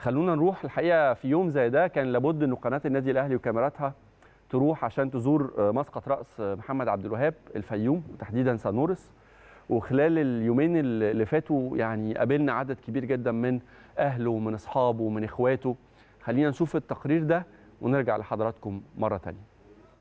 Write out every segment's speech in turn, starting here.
خلونا نروح الحقيقه في يوم زي ده كان لابد انه قناه النادي الاهلي وكاميراتها تروح عشان تزور مسقط راس محمد عبد الوهاب الفيوم وتحديدا سانورس وخلال اليومين اللي فاتوا يعني قابلنا عدد كبير جدا من اهله ومن اصحابه ومن اخواته خلينا نشوف التقرير ده ونرجع لحضراتكم مره ثانيه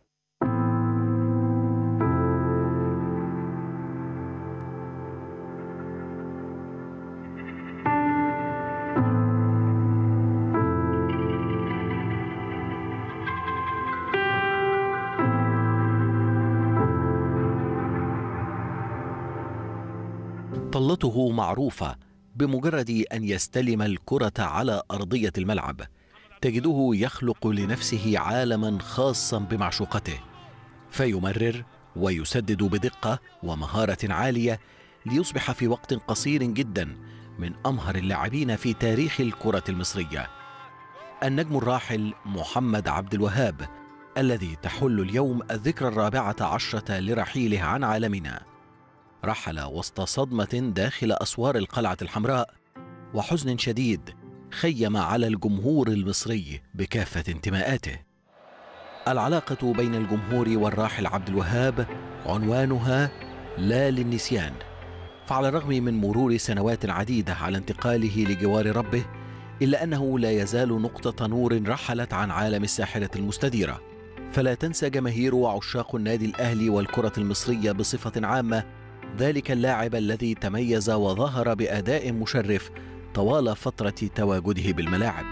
طلته معروفة بمجرد أن يستلم الكرة على أرضية الملعب تجده يخلق لنفسه عالما خاصا بمعشوقته فيمرر ويسدد بدقة ومهارة عالية ليصبح في وقت قصير جدا من أمهر اللاعبين في تاريخ الكرة المصرية النجم الراحل محمد عبد الوهاب الذي تحل اليوم الذكرى الرابعة عشرة لرحيله عن عالمنا رحل وسط صدمة داخل أسوار القلعة الحمراء وحزن شديد خيم على الجمهور المصري بكافة انتماءاته. العلاقة بين الجمهور والراحل عبد الوهاب عنوانها لا للنسيان. فعلى الرغم من مرور سنوات عديدة على انتقاله لجوار ربه إلا أنه لا يزال نقطة نور رحلت عن عالم الساحرة المستديرة. فلا تنسى جماهير وعشاق النادي الأهلي والكرة المصرية بصفة عامة ذلك اللاعب الذي تميز وظهر باداء مشرف طوال فتره تواجده بالملاعب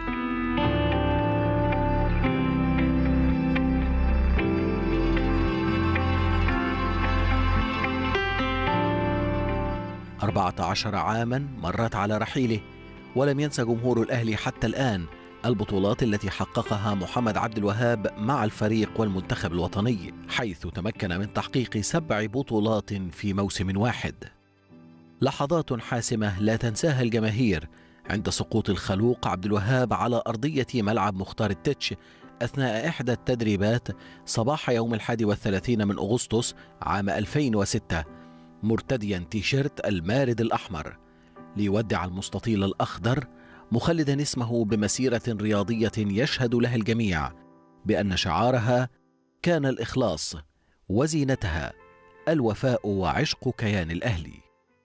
أربعة عشر عاما مرت على رحيله ولم ينسى جمهور الأهلي حتى الآن البطولات التي حققها محمد عبد الوهاب مع الفريق والمنتخب الوطني حيث تمكن من تحقيق سبع بطولات في موسم واحد لحظات حاسمه لا تنساها الجماهير عند سقوط الخلوق عبد الوهاب على ارضيه ملعب مختار التتش اثناء احدى التدريبات صباح يوم الحادي والثلاثين من اغسطس عام 2006 مرتديا تيشيرت المارد الاحمر ليودع المستطيل الاخضر مخلدا اسمه بمسيره رياضيه يشهد لها الجميع بان شعارها كان الاخلاص وزينتها الوفاء وعشق كيان الاهلي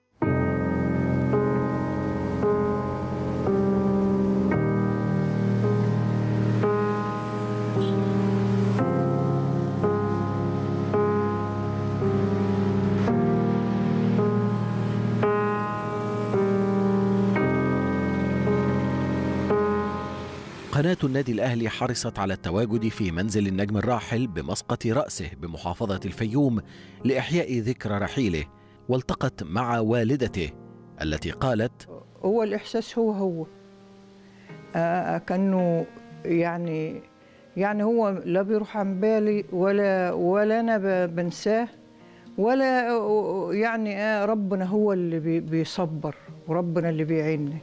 قناة النادي الأهلي حرصت على التواجد في منزل النجم الراحل بمسقط رأسه بمحافظة الفيوم لإحياء ذكرى رحيله والتقت مع والدته التي قالت هو الإحساس هو هو آه كأنه يعني يعني هو لا بيروح عن بالي ولا ولا أنا بنساه ولا يعني آه ربنا هو اللي بيصبر وربنا اللي بيعيني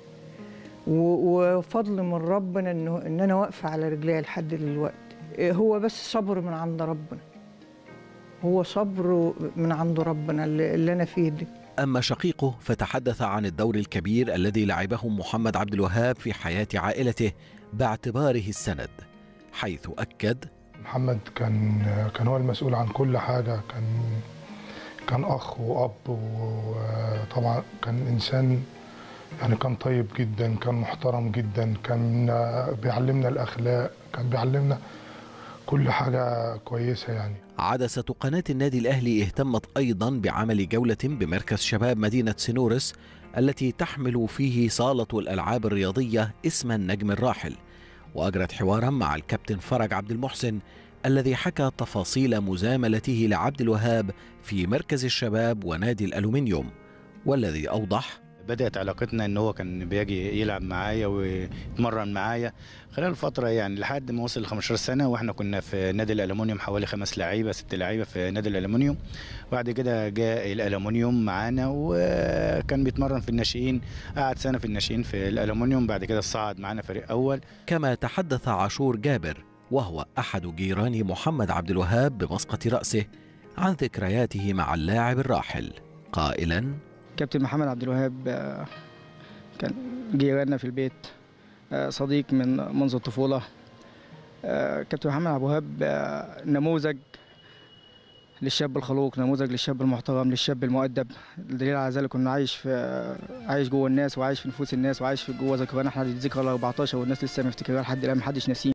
وفضل من ربنا انه ان انا واقفه على رجليا لحد دلوقتي هو بس صبر من عند ربنا هو صبر من عند ربنا اللي انا فيه دي اما شقيقه فتحدث عن الدور الكبير الذي لعبه محمد عبد الوهاب في حياه عائلته باعتباره السند حيث اكد محمد كان كان هو المسؤول عن كل حاجه كان كان اخ واب وطبعا كان انسان يعني كان طيب جدا كان محترم جدا كان بيعلمنا الاخلاق كان بيعلمنا كل حاجه كويسه يعني عدسه قناه النادي الاهلي اهتمت ايضا بعمل جوله بمركز شباب مدينه سينورس التي تحمل فيه صاله الالعاب الرياضيه اسم النجم الراحل واجرت حوارا مع الكابتن فرج عبد المحسن الذي حكى تفاصيل مزاملته لعبد الوهاب في مركز الشباب ونادي الالومنيوم والذي اوضح بدات علاقتنا ان هو كان بيجي يلعب معايا ويتمرن معايا خلال فتره يعني لحد ما وصل 15 سنه واحنا كنا في نادي الالومنيوم حوالي خمس لعيبه ست لعيبه في نادي الالومنيوم بعد كده جاء الالومنيوم معانا وكان بيتمرن في الناشئين قعد سنه في الناشئين في الالومنيوم بعد كده صعد معانا فريق اول كما تحدث عاشور جابر وهو احد جيران محمد عبد الوهاب بمسقط راسه عن ذكرياته مع اللاعب الراحل قائلا كابتن محمد عبد الوهاب كان جه لنا في البيت آه، صديق من منذ الطفولة آه، كابتن محمد عبد الوهاب آه، نموذج للشاب الخلوق نموذج للشاب المحترم للشاب المؤدب الدليل على ذلك انه عايش في عايش جوه الناس وعايش في نفوس الناس وعايش في جوه ذكريات احنا الذكرى ال 14 والناس لسه مفتكرها لحد الان محدش ناسيه